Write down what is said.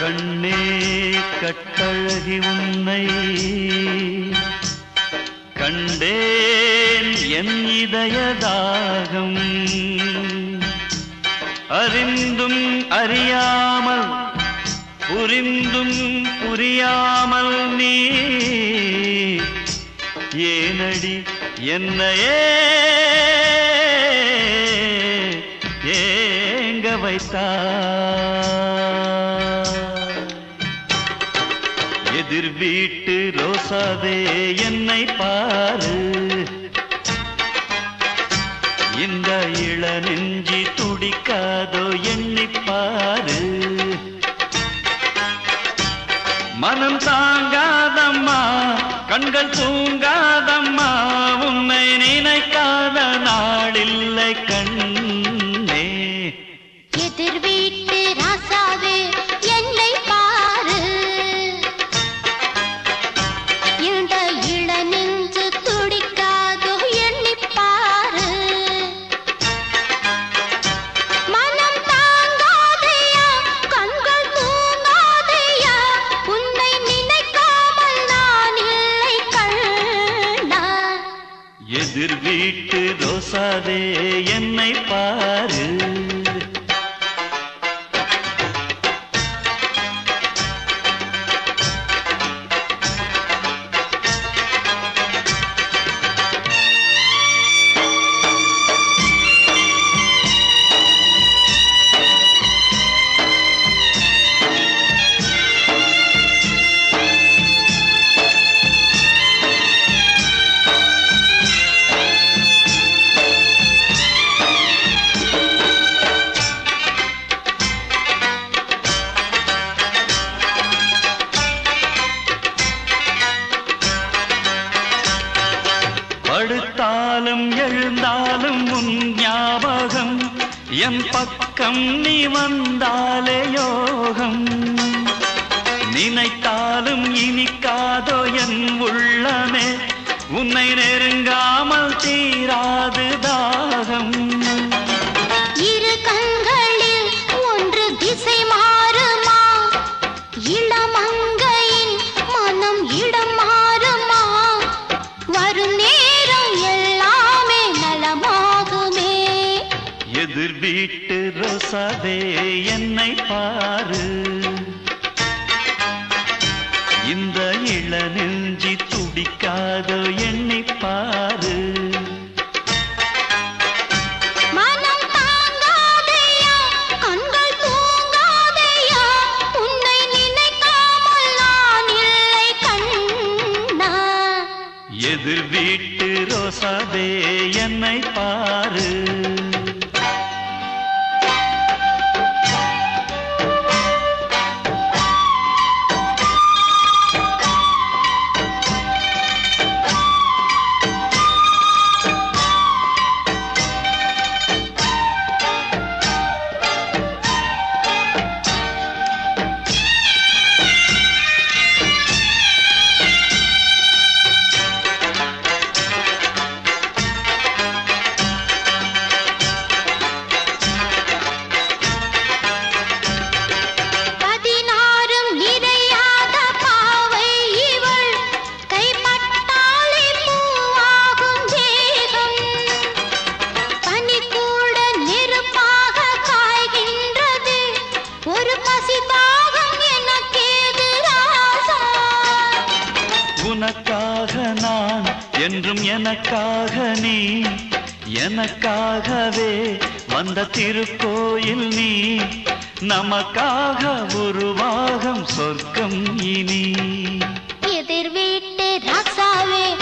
கண்ணே கட்டழகி உன்னை கண்டேன் என் இதயதாகம் அறிந்தும் அறியாமல் புரிந்தும் புரியாமல் நீ ஏனடி என்னையே ஏங்க வைத்தாய் எதிர் வீட்டு ரோசாவே என்னை பாரு இந்த இள நெஞ்சி துடிக்காதோ எண்ணிப் பாரு மனம் தாங்காதம்மா கண்கள் தூங்காதம்மா உன்னை நினைக்காத நாளில்லை கண்ணே எதிர் வீட்டு ராசாவே என்னை பாரு இந்த இள நெஞ்சு துடிக்காதோ எண்ணிப் பாரு மனம் தாங்காதையா கண்கள் தூங்காதையா உன்னை நினைக்காமல் நான் இல்லை கண்ணா எதிர் வீட்டு ரோசாவே என்னை பாரு படுத்தாலும் எழுந்தாலும் உன் ஞாபகம் என் பக்கம் நீ வந்தாலே யோகம் நினைத்தாலும் இனிக்காதோ என் உள்ளமே உன்னை நெருங்காமல் தீராது தாகம் இரு கண்களில் ஒன்று திசை மாறுமா இளமங்கையின் மனம் இடம் மாறுமா வரும் நேரம் எல்லாமே நலமாகுமே எதிர் வீட்டு ரோசாவே என்னை பாரு இந்த இள நெஞ்சி துடிக்காதோ எண்ணி பாரு மனம் தாங்காதையா கண்கள் தூங்காதையா உன்னை நினைக்காமல் நான் இல்லை கண்ணா எதிர் வீட்டு ரோசாவே என்னை பாரு பதினாறும் நிறையாத பாவை இவள் கைப்பட்டாலே பூவாகும் தேகம் பனி கூட நெருப்பாக காய்கின்றது ஒரு பசி தாகம் எனக்கேது ராசா உனக்காக நான் என்றும் எனக்காக நீ எனக்காகவே வந்த திருக்கோயில் நீ நமக்காக உருவாகும் சொர்க்கம் இனி எதிர் வீட்டு ராசாவே